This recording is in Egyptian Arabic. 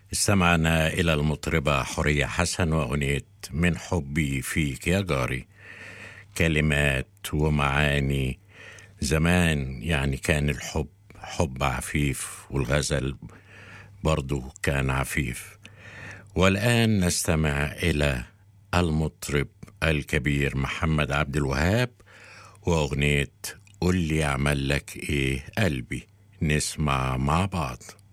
استمعنا إلى المطربة حورية حسن وأغنية من حبي فيك يا جاري كلمات ومعاني زمان يعني كان الحب حب عفيف والغزل برضو كان عفيف والآن نستمع إلى المطرب الكبير محمد عبد الوهاب وأغنية قل لي أعمل لك إيه قلبي نسمع مع بعض